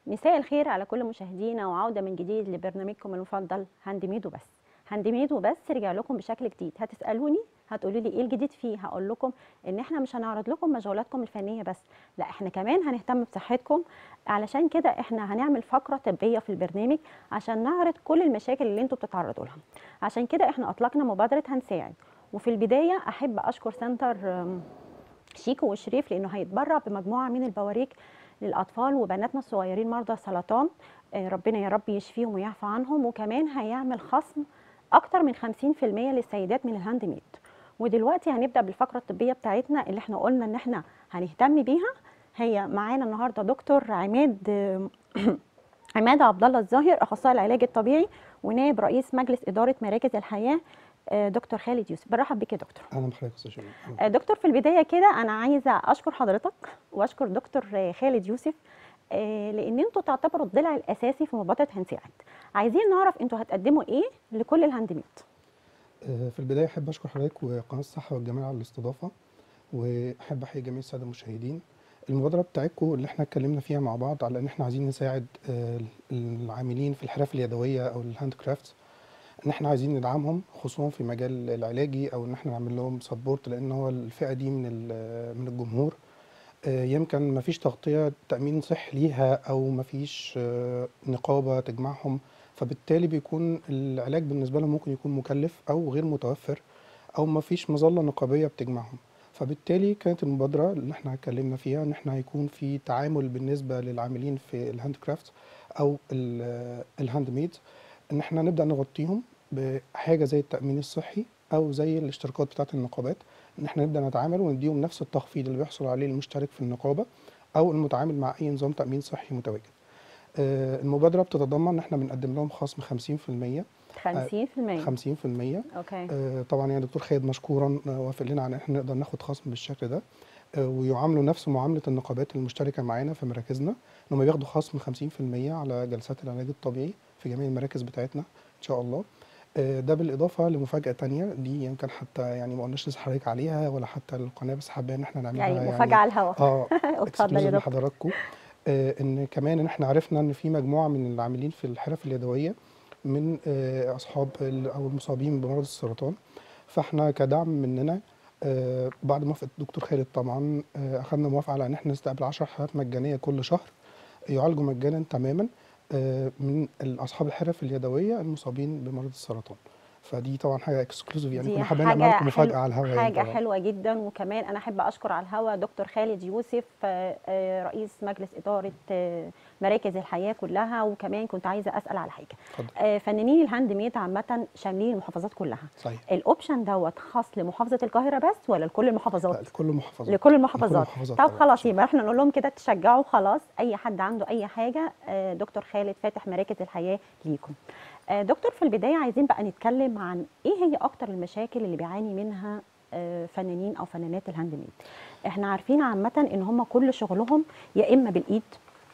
مساء الخير على كل مشاهدينا وعودة من جديد لبرنامجكم المفضل هاند ميد وبس هاند ميد وبس رجع لكم بشكل جديد هتسألوني هتقولوا لي ايه الجديد فيه هقول لكم ان احنا مش هنعرض لكم مشغولاتكم الفنية بس لا احنا كمان هنهتم بصحتكم علشان كده احنا هنعمل فقرة طبية في البرنامج عشان نعرض كل المشاكل اللي انتوا بتتعرضوا لها عشان كده احنا اطلقنا مبادرة هنساعد وفي البداية احب اشكر سنتر أم، شيكو وشريف لانه هيتبرع بمجموعه من البواريك للاطفال وبناتنا الصغيرين مرضى السرطان آه، ربنا يا رب يشفيهم ويعفى عنهم وكمان هيعمل خصم اكتر من 50% للسيدات من الهاند ميد ودلوقتي هنبدا بالفقره الطبيه بتاعتنا اللي احنا قلنا ان احنا هنهتم بيها هي معانا النهارده دكتور عماد آه، عماد عبد الله الظاهر اخصائي العلاج الطبيعي ونائب رئيس مجلس اداره مراكز الحياه آه، دكتور خالد يوسف برحب بك يا دكتور اهلا بحضرتك يا استاذ شيماء آه، دكتور في البدايه كده انا عايزه اشكر حضرتك واشكر دكتور آه، خالد يوسف آه، لان انتوا تعتبروا الضلع الاساسي في مبادره هنساعد عايزين نعرف انتوا هتقدموا ايه لكل الهاند ميد آه، في البدايه احب اشكر حضرتك وقناه الصحه والجمال على الاستضافه واحب احيي جميع الساده المشاهدين المبادره بتاعتكم اللي احنا اتكلمنا فيها مع بعض على ان احنا عايزين نساعد آه، العاملين في الحرف اليدويه او الهاند كرافتس ان احنا عايزين ندعمهم خصوصا في مجال العلاجي او ان احنا نعمل لهم سبورت لان هو الفئه دي من ال- من الجمهور آه، يمكن ما فيش تغطيه تامين صحي ليها او ما فيش آه، نقابه تجمعهم فبالتالي بيكون العلاج بالنسبه لهم ممكن يكون مكلف او غير متوفر او ما فيش مظله نقابيه بتجمعهم فبالتالي كانت المبادره اللي احنا اتكلمنا فيها ان احنا هيكون في تعامل بالنسبه للعاملين في الهاند كرافت او ال- الهاند ميد ان احنا نبدا نغطيهم بحاجه زي التامين الصحي او زي الاشتراكات بتاعه النقابات ان احنا نبدا نتعامل ونديهم نفس التخفيض اللي بيحصل عليه المشترك في النقابه او المتعامل مع اي نظام تامين صحي متواجد آه، المبادره بتتضمن ان احنا بنقدم لهم خصم 50% 50% 50% اوكي آه، طبعا يعني دكتور خالد مشكورا آه، وافق لنا على ان احنا نقدر ناخد خصم بالشكل ده آه، ويعاملوا نفس معامله النقابات المشتركه معانا في مراكزنا ان هم بياخدوا خصم 50% على جلسات العلاج الطبيعي في جميع المراكز بتاعتنا ان شاء الله آه، ده بالاضافه لمفاجاه تانية دي يمكن حتى يعني ما قلناش لسه حضرتك عليها ولا حتى القناه بس حابين ان احنا نعملها يعني يعني مفاجاه على الهواء اه اتفضل يا exclusive دكتور لحضراتكم آه، ان كمان ان احنا عرفنا ان في مجموعه من العاملين في الحرف اليدويه من آه، اصحاب ال- او المصابين بمرض السرطان فاحنا كدعم مننا آه، بعد موافقه الدكتور خالد طبعا آه، اخذنا موافقه على ان احنا نستقبل 10 حالات مجانيه كل شهر يعالجوا مجانا تماما آه، من اصحاب الحرف اليدويه المصابين بمرض السرطان فدي طبعا حاجه اكسكلوزيف يعني دي كنا حابين نعمل لكم مفاجاه على الهواء يعني حاجه طبعا حلوه جدا وكمان انا احب اشكر على الهوا دكتور خالد يوسف آه، آه، رئيس مجلس اداره آه، مراكز الحياه كلها وكمان كنت عايزه اسال على حاجه اتفضل آه، فنانين الهاند ميد عامه شاملين المحافظات كلها صحيح الاوبشن دوت خاص لمحافظه القاهره بس ولا لكل لا المحافظات لكل محافظه لكل المحافظات المحافظات طب طبعاً. خلاص يبقى احنا نقول لهم كده تشجعوا خلاص اي حد عنده اي حاجه آه، دكتور خالد فاتح مراكز الحياه ليكم آه، دكتور في البدايه عايزين بقى نتكلم عن ايه هي اكتر المشاكل اللي بيعاني منها آه، فنانين او فنانات الهاند ميد احنا عارفين عامه ان هم كل شغلهم يا اما بالايد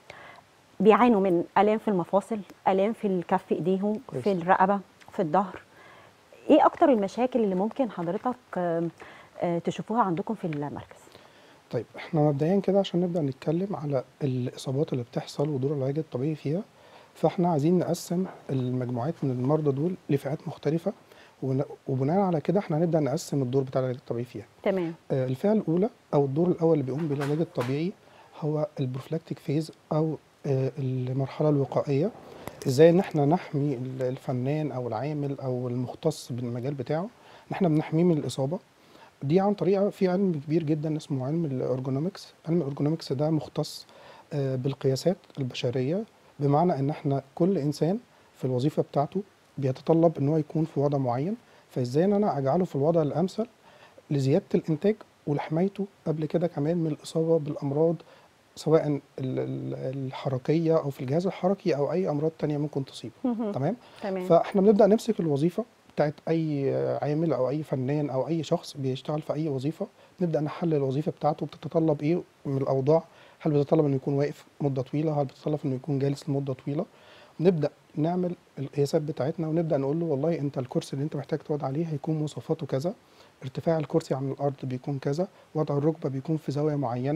بيعانوا من الام في المفاصل الام في الكف ايديهم كويس. في الرقبه في الظهر ايه اكتر المشاكل اللي ممكن حضرتك آه، آه، تشوفوها عندكم في المركز طيب احنا مبدئيا كده عشان نبدا نتكلم على الاصابات اللي بتحصل ودور العلاج الطبيعي فيها فاحنا عايزين نقسم المجموعات من المرضى دول لفئات مختلفه ون- وبناء على كده احنا هنبدا نقسم الدور بتاع العلاج الطبيعي فيها تمام آه، الفئه الاولى او الدور الاول اللي بيقوم بالعلاج الطبيعي هو البروفلاكتيك فيز او آه، المرحله الوقائيه ازاي ان احنا نحمي ال- الفنان او العامل او المختص بالمجال بتاعه ان احنا بنحميه من الاصابه دي عن طريق في علم كبير جدا اسمه علم الارجونومكس علم الارجونومكس ده مختص آه، بالقياسات البشريه بمعنى ان احنا كل انسان في الوظيفه بتاعته بيتطلب ان هو يكون في وضع معين فازاي ان انا اجعله في الوضع الامثل لزياده الانتاج ولحمايته قبل كده كمان من الاصابه بالامراض سواء ال- ال- الحركيه او في الجهاز الحركي او اي امراض تانية ممكن تصيبه تمام تمام فاحنا بنبدا نمسك الوظيفه بتاعت اي عامل او اي فنان او اي شخص بيشتغل في اي وظيفه نبدا نحلل الوظيفه بتاعته بتتطلب ايه من الاوضاع هل بتتطلب انه يكون واقف مده طويله هل بتتطلب انه يكون جالس لمده طويله نبدا نعمل القياسات بتاعتنا ونبدا نقول له والله انت الكرسي اللي انت محتاج تقعد عليه هيكون مواصفاته كذا ارتفاع الكرسي عن الارض بيكون كذا وضع الركبه بيكون في زاويه معينه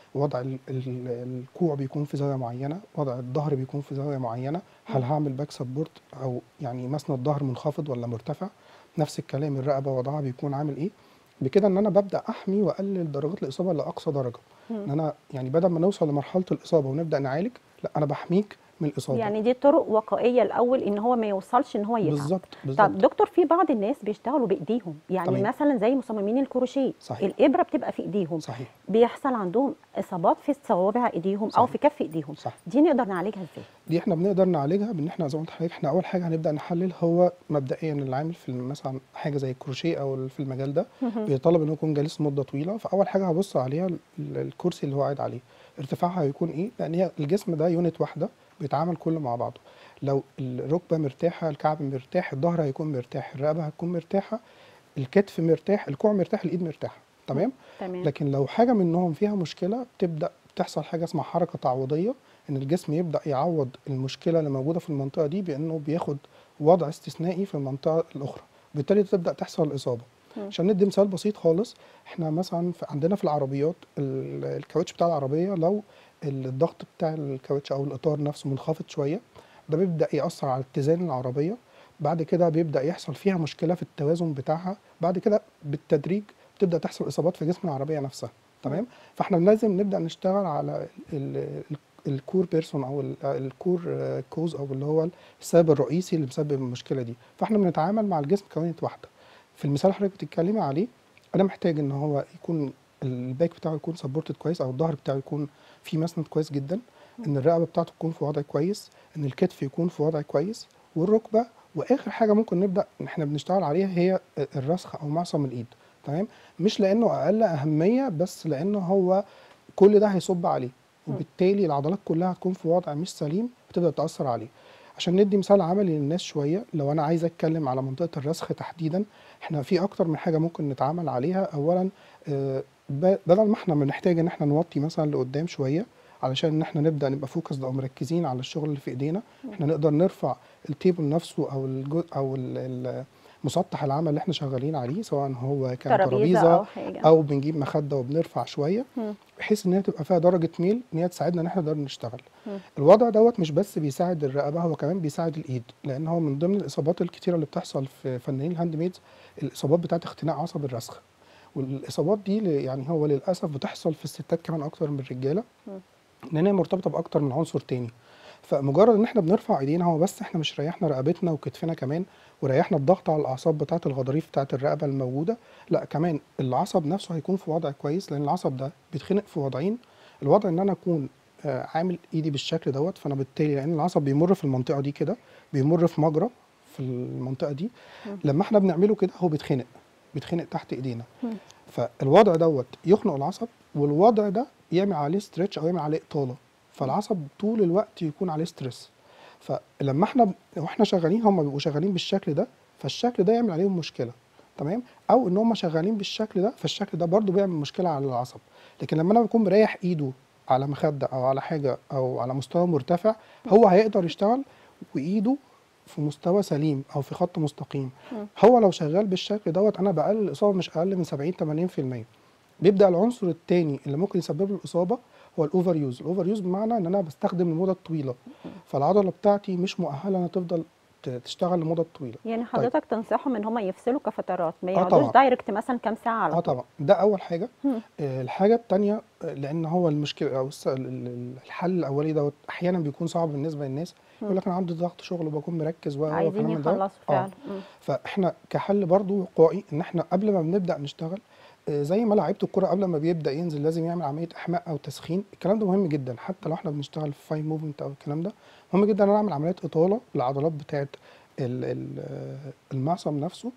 وضع ال- ال- الكوع بيكون في زاويه معينه وضع الظهر بيكون في زاويه معينه هل هعمل باك سبورت او يعني مسند الظهر منخفض ولا مرتفع نفس الكلام الرقبه وضعها بيكون عامل ايه بكده ان انا ببدا احمي واقلل درجات الاصابه لاقصى درجه ان انا يعني بدل ما نوصل لمرحله الاصابه ونبدا نعالج لا انا بحميك من الاصابه يعني دي طرق وقائيه الاول ان هو ما يوصلش ان هو يتعب بالظبط طب بالظبط دكتور في بعض الناس بيشتغلوا بايديهم يعني تمام. مثلا زي مصممين الكروشيه صحيح. الابره بتبقى في ايديهم صحيح بيحصل عندهم اصابات في صوابع ايديهم او صحيح. في كف ايديهم صح دي نقدر نعالجها ازاي دي احنا بنقدر نعالجها بان احنا زي ما قلت لحضرتك احنا اول حاجه هنبدا نحلل هو مبدئيا العامل في مثلا حاجه زي الكروشيه او في المجال ده بيطلب انه يكون جالس مده طويله فاول حاجه هبص عليها ال- الكرسي اللي هو قاعد عليه ارتفاعها هيكون ايه لان هي الجسم ده يونت واحده بيتعامل كله مع بعضه لو الركبه مرتاحه الكعب مرتاح الظهر هيكون مرتاح الرقبه هتكون مرتاحه الكتف مرتاح الكوع مرتاح الايد مرتاحه تمام تمام لكن لو حاجه منهم فيها مشكله بتبدا تحصل حاجه اسمها حركه تعويضيه ان الجسم يبدا يعوض المشكله اللي موجوده في المنطقه دي بانه بياخد وضع استثنائي في المنطقه الاخرى بالتالي تبدا تحصل الاصابه مم. عشان ندي مثال بسيط خالص احنا مثلا في عندنا في العربيات ال- الكاوتش بتاع العربيه لو الضغط بتاع الكاوتش او الاطار نفسه منخفض شويه ده بيبدا ياثر على اتزان العربيه بعد كده بيبدا يحصل فيها مشكله في التوازن بتاعها بعد كده بالتدريج بتبدا تحصل اصابات في جسم العربيه نفسها تمام فاحنا لازم نبدا نشتغل على ال- ال- الكور بيرسون او ال- الكور آه، كوز او اللي هو السبب الرئيسي اللي مسبب المشكله دي فاحنا بنتعامل مع الجسم كونت واحده في المثال اللي حضرتك بتتكلمي عليه انا محتاج ان هو يكون الباك بتاعه يكون سبورتد كويس او الظهر بتاعه يكون فيه مسند كويس جدا ان الرقبه بتاعته تكون في وضع كويس ان الكتف يكون في وضع كويس والركبه واخر حاجه ممكن نبدا ان احنا بنشتغل عليها هي الرسخ او معصم الايد تمام مش لانه اقل اهميه بس لانه هو كل ده هيصب عليه وبالتالي العضلات كلها هتكون في وضع مش سليم بتبدا تاثر عليه عشان ندي مثال عملي للناس شويه لو انا عايز اتكلم على منطقه الرسخ تحديدا احنا في اكتر من حاجه ممكن نتعامل عليها اولا آه، ب- بدل ما احنا بنحتاج ان احنا نوطي مثلا لقدام شويه علشان ان احنا نبدا نبقى فوكس او مركزين على الشغل اللي في ايدينا احنا نقدر نرفع التيبل نفسه او الجزء او ال- ال- مسطح العمل اللي احنا شغالين عليه سواء هو كان ترابيزه ترابيزه او حاجه او بنجيب مخده وبنرفع شويه مم. بحيث ان هي تبقى فيها درجه ميل ان هي تساعدنا ان احنا نقدر نشتغل مم. الوضع دوت مش بس بيساعد الرقبه هو كمان بيساعد الايد لان هو من ضمن الاصابات الكتيره اللي بتحصل في فنانين الهاند ميدز الاصابات بتاعت اختناق عصب الرسخ والاصابات دي ل- يعني هو للاسف بتحصل في الستات كمان اكتر من الرجاله مم. لان هي مرتبطه باكتر من عنصر تاني فمجرد ان احنا بنرفع ايدينا هو بس احنا مش ريحنا رقبتنا وكتفنا كمان وريحنا الضغط على الاعصاب بتاعه الغضاريف بتاعه الرقبه الموجوده لا كمان العصب نفسه هيكون في وضع كويس لان العصب ده بيتخنق في وضعين الوضع ان انا اكون آه، عامل ايدي بالشكل دوت فانا بالتالي لان العصب بيمر في المنطقه دي كده بيمر في مجرى في المنطقه دي مم. لما احنا بنعمله كده هو بيتخنق بيتخنق تحت ايدينا مم. فالوضع دوت يخنق العصب والوضع ده يعمل عليه ستريتش او يعمل عليه اطاله فالعصب طول الوقت يكون عليه ستريس فلما احنا ب- واحنا شغالين هم بيبقوا شغالين بالشكل ده فالشكل ده يعمل عليهم مشكله تمام او ان هم شغالين بالشكل ده فالشكل ده برضو بيعمل مشكله على العصب لكن لما انا بكون مريح ايده على مخده او على حاجه او على مستوى مرتفع هو هيقدر يشتغل وايده في مستوى سليم او في خط مستقيم مم. هو لو شغال بالشكل دوت انا بقلل الاصابه مش اقل من 70 80% بيبدا العنصر الثاني اللي ممكن يسبب له الاصابه هو الاوفر يوز الاوفر يوز بمعنى ان انا بستخدم لمده طويله فالعضله بتاعتي مش مؤهله انها تفضل ت- تشتغل لمده طويله يعني حضرتك تنصحهم ان هم يفصلوا كفترات ما آه يقعدوش طبعاً. دايركت مثلا كام ساعه على اه طول طبعا ده اول حاجه مم. آه، الحاجه الثانيه لان هو المشكله او الس- ال- ال- الحل الاولي دوت احيانا بيكون صعب بالنسبه للناس يقول لك انا عندي ضغط شغل وبكون مركز و و عايزين وكلام من ده. يخلصوا آه. فعلا مم. فاحنا كحل برضو وقائي ان احنا قبل ما بنبدا نشتغل آه، زي ما لعيبه الكوره قبل ما بيبدا ينزل لازم يعمل عمليه احماء او تسخين الكلام ده مهم جدا حتى لو احنا بنشتغل في فاين موفمنت او الكلام ده مهم جدا ان انا اعمل عمليات اطاله للعضلات بتاعه ال- ال- آه، المعصم نفسه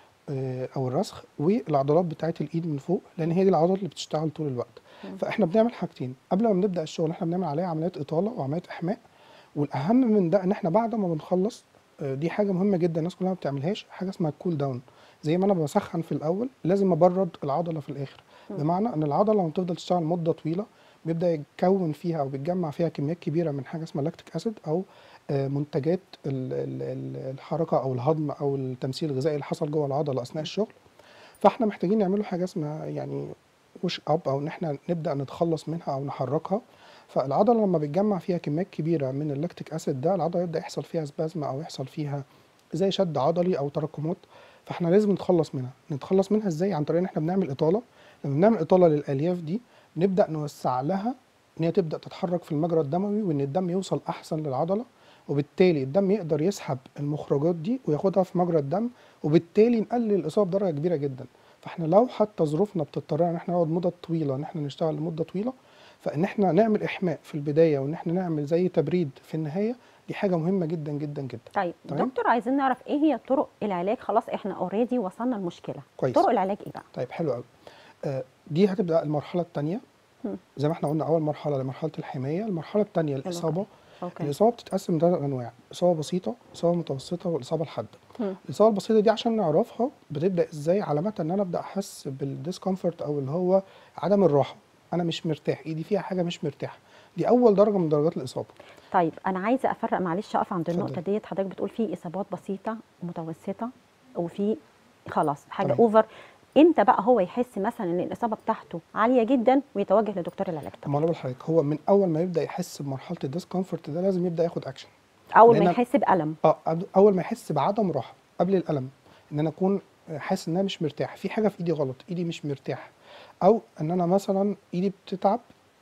آه، او الرسخ والعضلات بتاعه الايد من فوق لان هي دي العضلات اللي بتشتغل طول الوقت مم. فاحنا بنعمل حاجتين قبل ما بنبدا الشغل احنا بنعمل عليها عمليات اطاله وعمليات احماء والاهم من ده ان احنا بعد ما بنخلص آه، دي حاجه مهمه جدا الناس كلها ما بتعملهاش حاجه اسمها الكول داون زي ما انا بسخن في الاول لازم ابرد العضله في الاخر مم. بمعنى ان العضله لما بتفضل تشتغل مده طويله بيبدا يتكون فيها او بيتجمع فيها كميات كبيره من حاجه اسمها لاكتيك اسيد او آه، منتجات ال- ال- ال- الحركه او الهضم او التمثيل الغذائي اللي حصل جوه العضله اثناء الشغل فاحنا محتاجين نعمله حاجه اسمها يعني وش اب او ان احنا نبدا نتخلص منها او نحركها فالعضله لما بتجمع فيها كميات كبيره من اللاكتيك اسيد ده العضله يبدا يحصل فيها سبازم او يحصل فيها زي شد عضلي او تراكمات فاحنا لازم نتخلص منها نتخلص منها ازاي عن طريق ان احنا بنعمل اطاله لما بنعمل اطاله للالياف دي نبدا نوسع لها ان هي تبدا تتحرك في المجرى الدموي وان الدم يوصل احسن للعضله وبالتالي الدم يقدر يسحب المخرجات دي وياخدها في مجرى الدم وبالتالي نقلل الاصابه بدرجه كبيره جدا فاحنا لو حتى ظروفنا بتضطرنا ان احنا نقعد مده طويله ان احنا نشتغل لمده طويله فان احنا نعمل احماء في البدايه وان احنا نعمل زي تبريد في النهايه دي حاجه مهمه جدا جدا جدا طيب تمام. دكتور عايزين نعرف ايه هي طرق العلاج خلاص احنا اوريدي وصلنا المشكله كويس. طرق العلاج ايه بقى طيب حلو قوي آه دي هتبدا المرحله الثانيه مم. زي ما احنا قلنا اول مرحله لمرحله الحمايه المرحله الثانيه الاصابه اوكي الاصابه بتتقسم لثلاث انواع اصابه بسيطه اصابه متوسطه والاصابه الحاده مم. الاصابه البسيطه دي عشان نعرفها بتبدا ازاي علامات ان انا ابدا احس بالديسكomfort او اللي هو عدم الراحه انا مش مرتاح ايدي فيها حاجه مش مرتاحه دي اول درجه من درجات الاصابه طيب انا عايزه افرق معلش اقف عند النقطه اتفضلي. ديت حضرتك بتقول في اصابات بسيطه ومتوسطه وفي خلاص حاجه تمام. اوفر امتى بقى هو يحس مثلا ان الاصابه بتاعته عاليه جدا ويتوجه لدكتور العلاج طب ما انا بقول لحضرتك هو من اول ما يبدا يحس بمرحله الديسكomfort ده لازم يبدا ياخد اكشن اول ما لأن- يحس بالم اه قبل- اول ما يحس بعدم راحه قبل الالم ان انا اكون حاسس ان انا مش مرتاح في حاجه في ايدي غلط ايدي مش مرتاحه او ان انا مثلا ايدي بتتعب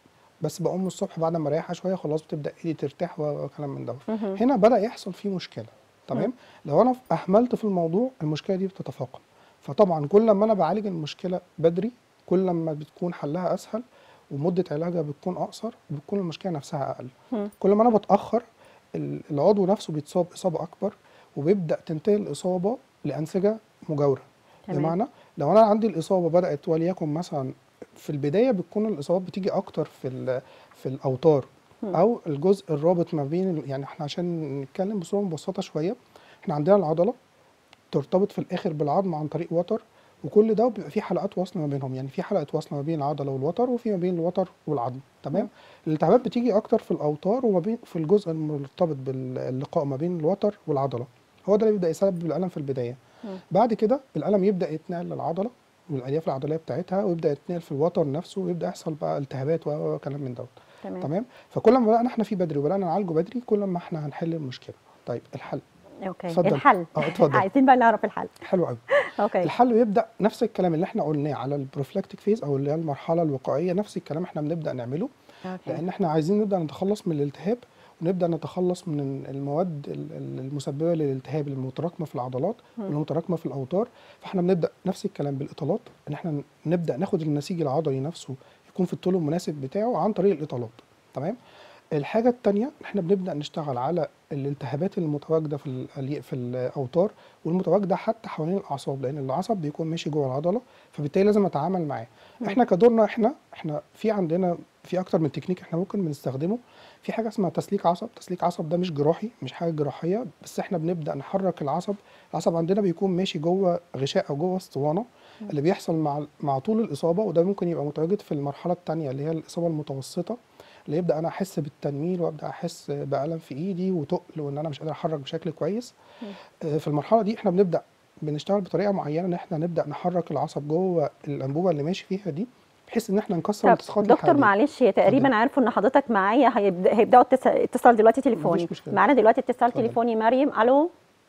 بس بقوم الصبح بعد ما اريحها شويه خلاص بتبدا ايدي ترتاح وكلام من ده مهم. هنا بدا يحصل فيه مشكله تمام لو انا اهملت في الموضوع المشكله دي بتتفاقم فطبعا كل ما انا بعالج المشكله بدري كل ما بتكون حلها اسهل ومده علاجها بتكون اقصر بتكون المشكله نفسها اقل مم. كل ما انا بتاخر ال- العضو نفسه بيتصاب اصابه اكبر وبيبدا تنتهي الاصابه لانسجه مجاوره تمام. بمعنى لو انا عندي الاصابه بدات وليكن مثلا في البدايه بتكون الاصابات بتيجي اكتر في ال- في الاوتار مم. او الجزء الرابط ما بين ال- يعني احنا عشان نتكلم بصوره مبسطه شويه احنا عندنا العضله ترتبط في الاخر بالعظم عن طريق وتر وكل ده بيبقى فيه حلقات وصل ما بينهم يعني في حلقه وصل ما بين العضله والوتر وفي ما بين الوتر والعظم تمام الالتهابات بتيجي اكتر في الاوتار وما بين في الجزء المرتبط باللقاء ما بين الوتر والعضله هو ده اللي بيبدا يسبب الالم في البدايه مم. بعد كده الالم يبدا يتنقل للعضله والالياف العضليه بتاعتها ويبدا يتنقل في الوتر نفسه ويبدا يحصل بقى التهابات و- وكلام من دوت تمام تمام فكل ما بدانا احنا فيه بدري وبدانا نعالجه بدري كل ما احنا هنحل المشكله طيب الحل اوكي اتفضل. الحل اه اتفضل عايزين بقى نعرف الحل حلو قوي اوكي الحل بيبدا نفس الكلام اللي احنا قلناه على البروفلاكتيك فيز او اللي هي المرحله الوقائيه نفس الكلام احنا بنبدا نعمله اوكي لان احنا عايزين نبدا نتخلص من الالتهاب ونبدا نتخلص من المواد ال- ال- المسببه للالتهاب المتراكمه في العضلات مم. والمتراكمه في الاوتار فاحنا بنبدا نفس الكلام بالاطالات ان احنا نبدا ناخد النسيج العضلي نفسه يكون في الطول المناسب بتاعه عن طريق الاطالات تمام الحاجه الثانيه احنا بنبدا نشتغل على الالتهابات المتواجده في ال- في الاوتار والمتواجده حتى حوالين الاعصاب لان العصب بيكون ماشي جوه العضله فبالتالي لازم اتعامل معاه مم. احنا كدورنا احنا احنا في عندنا في اكتر من تكنيك احنا ممكن بنستخدمه في حاجه اسمها تسليك عصب تسليك عصب ده مش جراحي مش حاجه جراحيه بس احنا بنبدا نحرك العصب العصب عندنا بيكون ماشي جوه غشاء او جوه اسطوانه مم. اللي بيحصل مع مع طول الاصابه وده ممكن يبقى متواجد في المرحله الثانيه اللي هي الاصابه المتوسطه اللي يبدا انا احس بالتنميل وابدا احس بالم في ايدي وتقل وان انا مش قادر احرك بشكل كويس مم. آه، في المرحله دي احنا بنبدا بنشتغل بطريقه معينه ان احنا نبدا نحرك العصب جوه الانبوبه اللي ماشي فيها دي بحيث ان احنا نكسر طب الالتصاقات اللي دكتور حواليه. معلش هي تقريبا اتفضل. عارفوا ان حضرتك معايا هيبدا هيبداوا اتص- اتصال دلوقتي تليفوني مفيش مشكلة. معانا دلوقتي اتصال اتفضل. تليفوني مريم الو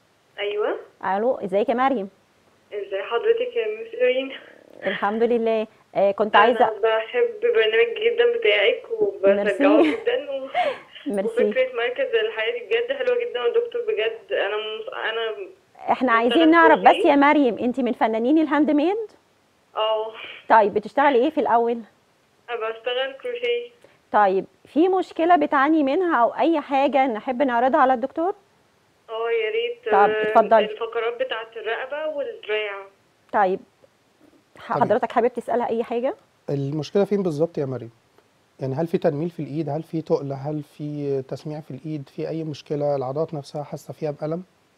ايوه الو ازيك يا مريم ازي حضرتك يا مس ايرين الحمد لله آه كنت عايزه انا بحب برنامج جدا بتاعك وبشجعه ميرسي. جدا و... ميرسي وفكره مركز الحياه دي بجد حلوه جدا والدكتور بجد انا مص... انا احنا بشتغل عايزين نعرف بس كروشيه. يا مريم انت من فنانين الهاند ميد اه طيب بتشتغلي ايه في الاول أنا بشتغل كروشيه طيب في مشكله بتعاني منها او اي حاجه نحب نعرضها على الدكتور اه يا ريت طب آه، اتفضلي. الفقرات بتاعه الرقبه والدراع طيب حضرتك حابب تسالها اي حاجه المشكله فين بالظبط يا مريم يعني هل في تنميل في الايد هل في تقل هل في تسميع في الايد في اي مشكله العضلات نفسها حاسه فيها بالم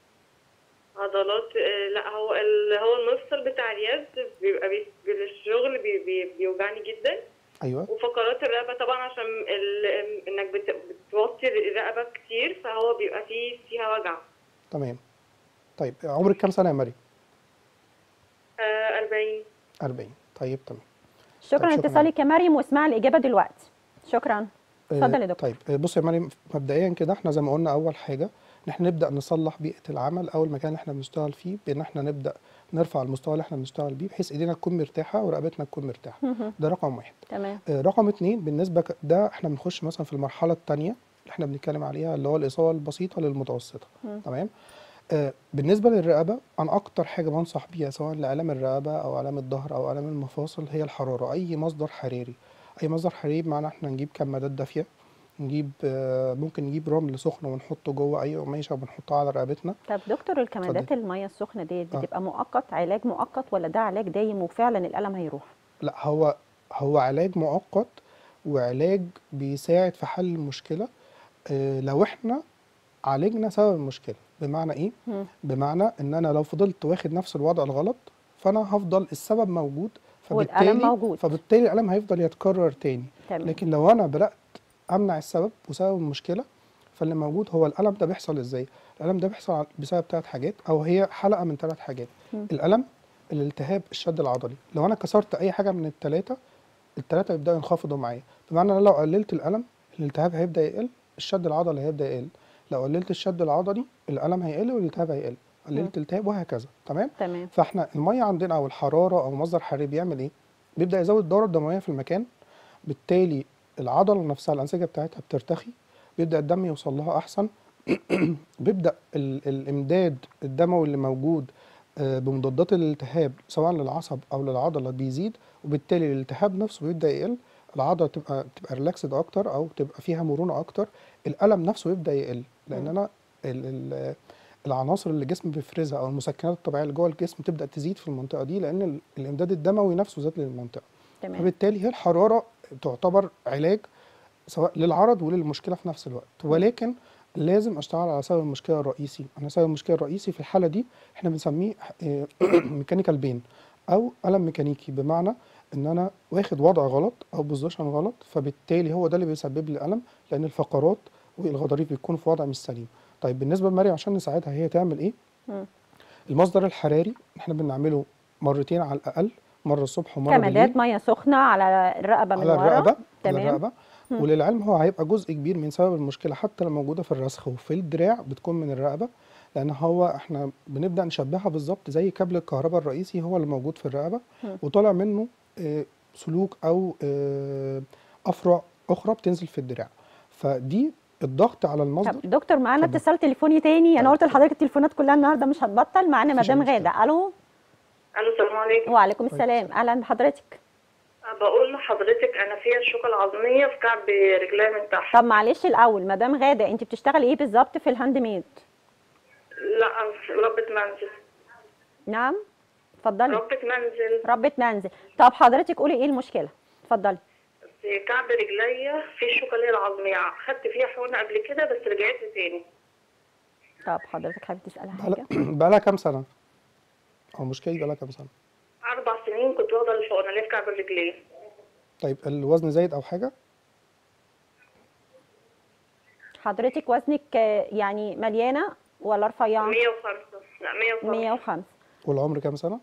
عضلات آه، لا هو ال... هو المفصل بتاع اليد بيبقى بي... بالشغل بي... بي... بيوجعني جدا ايوه وفقرات الرقبه طبعا عشان ال... انك بت... بتوطي الرقبه كتير فهو بيبقى فيه فيها وجع تمام طيب عمرك كام سنه يا مريم آه 40 40 طيب تمام شكرا طيب، شكراً. لاتصالك يا مريم واسمع الاجابه دلوقتي شكرا اتفضل يا دكتور طيب آه، بص يا مريم مبدئيا كده احنا زي ما قلنا اول حاجه ان احنا نبدا نصلح بيئه العمل او المكان اللي احنا بنشتغل فيه بان احنا نبدا نرفع المستوى اللي احنا بنشتغل بيه بحيث ايدينا تكون مرتاحه ورقبتنا تكون مرتاحه مهم. ده رقم واحد تمام آه، رقم اتنين بالنسبه ك- ده احنا بنخش مثلا في المرحله الثانيه اللي احنا بنتكلم عليها اللي هو الاصابه البسيطه للمتوسطه مم. تمام آه، بالنسبه للرقبه انا اكتر حاجه بنصح بيها سواء لالام الرقبه او الام الظهر او الام المفاصل هي الحراره اي مصدر حراري اي مصدر حراري بمعنى احنا نجيب كمادات دافيه نجيب آه، ممكن نجيب رمل سخن ونحطه جوه اي قماشه وبنحطها على رقبتنا طب دكتور الكمادات الميه السخنه ديت آه. بتبقى مؤقت علاج مؤقت ولا ده علاج دايم وفعلا الالم هيروح لا هو هو علاج مؤقت وعلاج بيساعد في حل المشكله آه، لو احنا عالجنا سبب المشكله بمعنى ايه مم. بمعنى ان انا لو فضلت واخد نفس الوضع الغلط فانا هفضل السبب موجود والألم موجود. فبالتالي الالم هيفضل يتكرر تاني تمام لكن لو انا بدات امنع السبب وسبب المشكله فاللي موجود هو الالم ده بيحصل ازاي الالم ده بيحصل ع- بسبب ثلاث حاجات او هي حلقه من ثلاث حاجات مم. الالم الالتهاب الشد العضلي لو انا كسرت اي حاجه من الثلاثه الثلاثه يبداوا ينخفضوا معايا بمعنى ان انا لو قللت الالم الالتهاب هيبدا يقل الشد العضلي هيبدا يقل لو قللت الشد العضلي الالم هيقل والالتهاب هيقل قللت الالتهاب وهكذا تمام تمام فاحنا الميه عندنا او الحراره او مصدر حراري بيعمل ايه بيبدا يزود الدوره الدمويه في المكان بالتالي العضله نفسها الانسجه بتاعتها بترتخي بيبدا الدم يوصل لها احسن بيبدا ال- الامداد الدموي اللي موجود آه، بمضادات الالتهاب سواء للعصب او للعضله بيزيد وبالتالي الالتهاب نفسه بيبدا يقل العضله تبقى تبقى ريلاكسد اكتر او تبقى فيها مرونه اكتر الالم نفسه يبدا يقل لان مم. انا ال ال العناصر اللي الجسم بيفرزها او المسكنات الطبيعيه اللي جوه الجسم تبدا تزيد في المنطقه دي لان ال- الامداد الدموي نفسه زاد للمنطقه تمام فبالتالي هي الحراره تعتبر علاج سواء للعرض وللمشكله في نفس الوقت ولكن لازم اشتغل على سبب المشكله الرئيسي انا سبب المشكله الرئيسي في الحاله دي احنا بنسميه ميكانيكال بين او الم ميكانيكي بمعنى ان انا واخد وضع غلط او بوزيشن غلط فبالتالي هو ده اللي بيسبب لي الالم لان الفقرات والغضاريف بيكونوا في وضع مش سليم طيب بالنسبه لمريم عشان نساعدها هي تعمل ايه مم. المصدر الحراري احنا بنعمله مرتين على الاقل مره الصبح ومره بالليل كمادات ميه سخنه على الرقبه من على ورا الرقبه على تمام الرقبه مم. وللعلم هو هيبقى جزء كبير من سبب المشكله حتى لو موجوده في الرسخ وفي الدراع بتكون من الرقبه لان هو احنا بنبدا نشبهها بالظبط زي كابل الكهرباء الرئيسي هو اللي موجود في الرقبه مم. وطالع منه آه، سلوك او آه، افرع اخرى بتنزل في الدراع فدي الضغط على المصدر طب دكتور معانا اتفضل. اتصال تليفوني تاني انا طيب. قلت لحضرتك التليفونات كلها النهارده مش هتبطل معانا مفيش مدام مشكلة. غاده الو الو السلام عليكم وعليكم السلام اهلا بحضرتك بقول لحضرتك انا فيها الشوكه العظميه في كعب رجليا من تحت طب معلش الاول مدام غاده انت بتشتغلي ايه بالظبط في الهاند ميد لا ربة منزل نعم اتفضلي ربة منزل ربة منزل طب حضرتك قولي ايه المشكله اتفضلي في كعب رجليا في الشوكه اللي هي العظميه خدت فيها حقنه قبل كده بس رجعت لي تاني طب حضرتك حابه تسالي حاجه بقالها بقالها كام سنه او المشكله دي بقالها كام سنه اربع سنين كنت واخده الحقنه اللي هي في كعب الرجلين طيب الوزن زايد او حاجه حضرتك وزنك آه، يعني مليانه ولا رفيعه 105 لا 105 105 والعمر كام سنه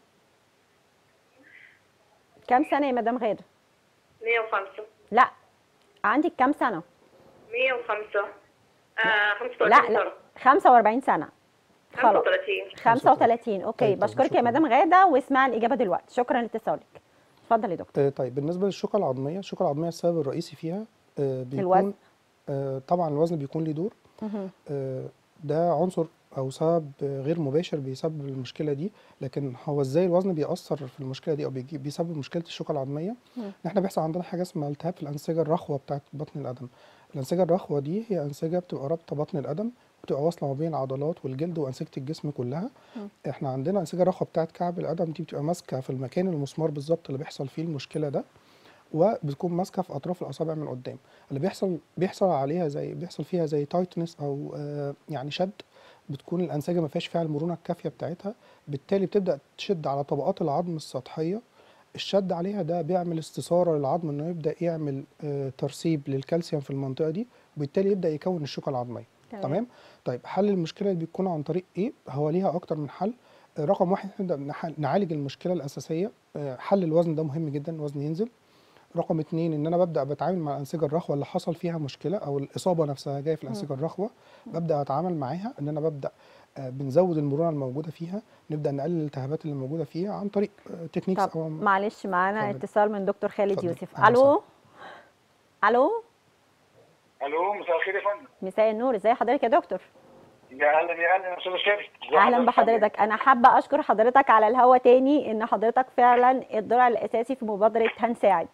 كام سنه يا مدام غاده 105 لا عندك كام سنه 105 آه 35 لا سنه لا 45 سنه خلاص 35 35 اوكي طيب، طيب، بشكرك يا شكراً. مدام غاده واسمع الاجابه دلوقتي شكرا لاتصالك اتفضل يا دكتور آه، طيب بالنسبه للشوكه العظميه الشوكه العظميه السبب الرئيسي فيها آه، بيكون الوزن. آه، طبعا الوزن بيكون ليه دور مهم. آه، ده عنصر او سبب آه، غير مباشر بيسبب المشكله دي لكن هو ازاي الوزن بيأثر في المشكله دي او بيجي بيسبب مشكله الشوكه العظميه مم. ان احنا بيحصل عندنا حاجه اسمها التهاب في الانسجه الرخوه بتاعه بطن القدم الانسجه الرخوه دي هي انسجه بتبقى رابطه بطن القدم بتبقى واصله ما بين العضلات والجلد وانسجه الجسم كلها مم. احنا عندنا انسجه الرخوه بتاعه كعب القدم دي بتبقى ماسكه في المكان المسمار بالظبط اللي بيحصل فيه المشكله ده وبتكون ماسكه في اطراف الاصابع من قدام اللي بيحصل بيحصل عليها زي بيحصل فيها زي تايتنس او آه، يعني شد بتكون الانسجه ما فيهاش فيها المرونه الكافيه بتاعتها بالتالي بتبدا تشد على طبقات العظم السطحيه الشد عليها ده بيعمل استثاره للعظم انه يبدا يعمل آه، ترسيب للكالسيوم في المنطقه دي وبالتالي يبدا يكون الشوكه العظميه تمام. تمام طيب حل المشكله اللي بيكون عن طريق ايه هو ليها اكتر من حل آه، رقم واحد نبدا نح- نعالج المشكله الاساسيه آه، حل الوزن ده مهم جدا الوزن ينزل رقم اتنين ان انا ببدا بتعامل مع الانسجه الرخوه اللي حصل فيها مشكله او الاصابه نفسها جايه في الانسجه الرخوه ببدا اتعامل معاها ان انا ببدا آه، بنزود المرونه الموجوده فيها نبدا نقلل الالتهابات اللي موجوده فيها عن طريق تكنيكس طب او معلش معانا اتفضل. اتصال من دكتور خالد اتفضل. يوسف أهلا الو الو الو مساء الخير يا فندم مساء النور ازي حضرتك يا دكتور يا اهلا يا اهلا يا استاذ شريف ازي اهلا بحضرتك انا حابه اشكر حضرتك على الهوا تاني ان حضرتك فعلا الضلع الاساسي في مبادره هنساعد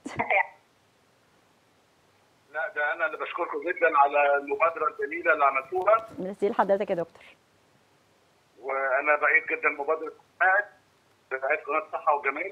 لا ده انا اللي بشكركم جدا على المبادره الجميله اللي عملتوها ميرسي لحضرتك يا دكتور وانا بأيد جدا مبادره ساعد بتاعت قناه صحه وجمال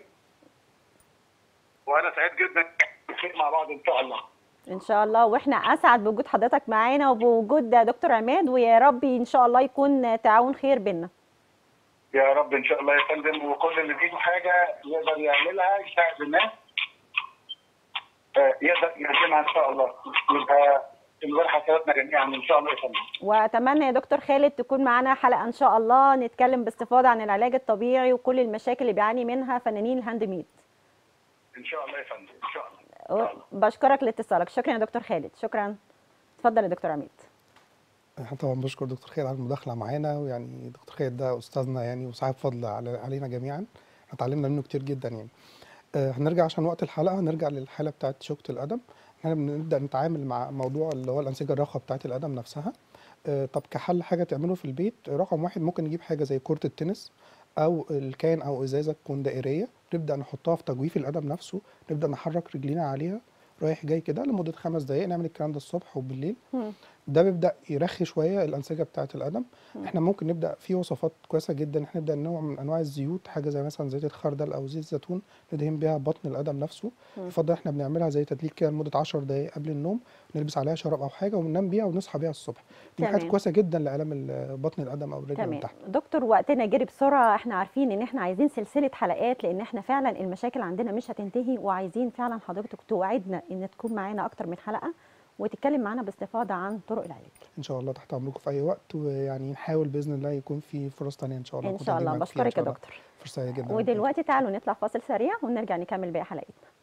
وانا سعيد جدا نكون مع بعض ان شاء الله ان شاء الله واحنا اسعد بوجود حضرتك معانا وبوجود دكتور عماد ويا رب ان شاء الله يكون تعاون خير بينا يا رب ان شاء الله يا فندم وكل اللي فيه حاجه يقدر يعملها يساعد الناس آه، يقدر يقدمها ان شاء الله يبقى في ميزان حسناتنا جميعا ان شاء الله يا فندم واتمنى يا دكتور خالد تكون معانا حلقه ان شاء الله نتكلم باستفاضه عن العلاج الطبيعي وكل المشاكل اللي بيعاني منها فنانين الهاند ميد ان شاء الله يا فندم ان شاء الله بشكرك لاتصالك شكرا يا دكتور خالد شكرا اتفضل يا دكتور عميد احنا طبعا بشكر دكتور خالد على المداخله معانا ويعني دكتور خالد ده استاذنا يعني وصاحب فضل على علينا جميعا احنا اتعلمنا منه كتير جدا يعني آه، هنرجع عشان وقت الحلقه هنرجع للحاله بتاعت شوكه القدم احنا بنبدا نتعامل مع موضوع اللي هو الانسجه الرخوه بتاعت القدم نفسها آه، طب كحل حاجه تعمله في البيت رقم واحد ممكن نجيب حاجه زي كره التنس او الكان او ازازه تكون دائريه نبدا نحطها في تجويف القدم نفسه نبدا نحرك رجلينا عليها رايح جاي كده لمده خمس دقائق نعمل الكلام ده الصبح وبالليل مم. ده بيبدا يرخي شويه الانسجه بتاعه القدم احنا ممكن نبدا في وصفات كويسه جدا احنا نبدا نوع من انواع الزيوت حاجه زي مثلا زيت الخردل او زيت الزيتون ندهن بيها بطن القدم نفسه يفضل احنا بنعملها زي تدليك كده لمده 10 دقائق قبل النوم نلبس عليها شراب او حاجه وننام بيها ونصحى بيها الصبح دي حاجات تمام. كويسه جدا لالام ال- بطن القدم او الرجل من تمام تحت دكتور وقتنا جري بسرعه احنا عارفين ان احنا عايزين سلسله حلقات لان احنا فعلا المشاكل عندنا مش هتنتهي وعايزين فعلا حضرتك توعدنا ان تكون معانا اكتر من حلقه وتتكلم معانا باستفاضه عن طرق العلاج ان شاء الله تحت امركم في اي وقت ويعني نحاول باذن الله يكون في فرص تانية ان شاء الله ان أكون شاء موجود الله معاكم فيها إن بشكرك يا شاء الله. دكتور فرصه سعيده جدا ودلوقتي تعالوا نطلع فاصل سريع ونرجع نكمل باقي حلقتنا